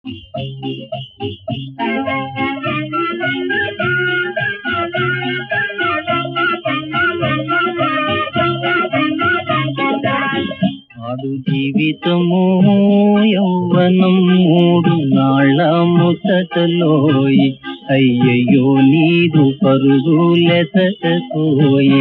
ఆడు జీవితము యౌవనం మూడు నాళ్ళ ముసటలోయి అయ్యయ్యో నీదు పరుగులెసటోయి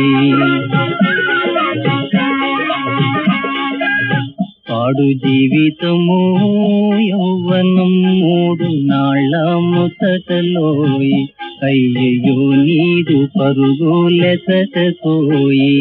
ఆడు జీవితము యౌవనం మూడు నాళ్ళ ముసటలోయి అయ్యయ్యో నీదు పరుగులెసటోయి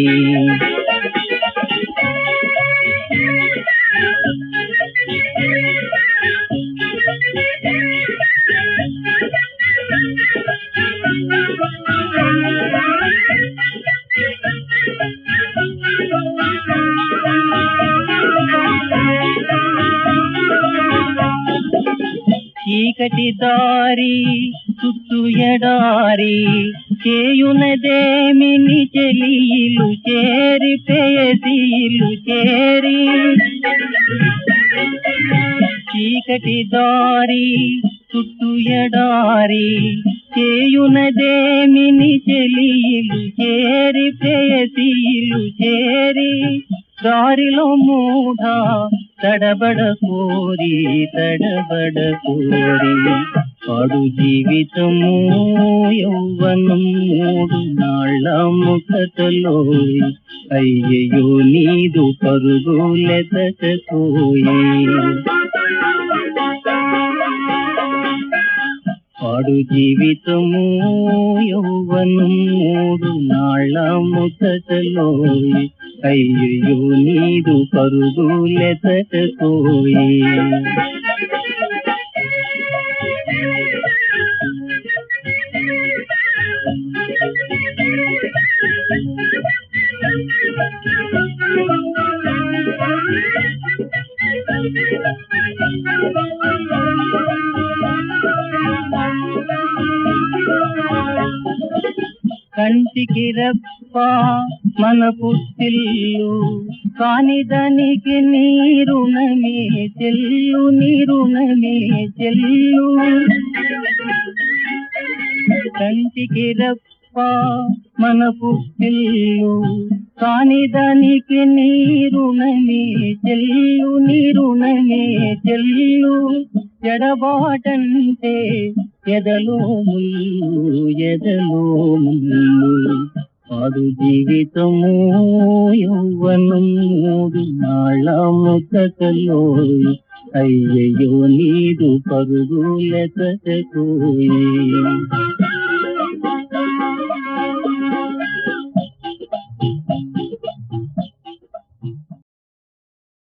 చీకటి దారి చుట్టూ ఎడారి చేయునదేమిని చెలియిలు చేరి పేదీలు చేరి చీకటి దారి చుట్టూ ఎడారి చేయునదేమిని చెలియిలు చేరి పేదీలు చేరి దారిలో మూఢ తడబడ కోరి తడబడ కోరి పడు జీవితము యౌవనం మూడు నాళ్ళ ముఖతలో అయ్యయ్యో నీదు పరుగులెదటోయి పాడు జీవితము యౌవనం మూడు నాళ్ళ ముచ్చటలోయి అయ్యో నీదు పరుగులెతటోయి కంటికి రెప్ప మన పుట్టిల్లు కాని దానికి నీరుణమే చెల్లు నీరుణమే చెల్లు కంటికి రెప్ప మన పుట్టిల్లు కాని దానికి నీరుణమే చెల్లు నీరుణమే చెల్లు ఎడబాటంటే ఎదలో ముళ్ళు ఎదలో ముళ్ళు పాడు జీవితము యౌవనం మూడు నాళ్ళ ముచ్చటలో అయ్యయ్యో నీదు పరుగులెతటోయి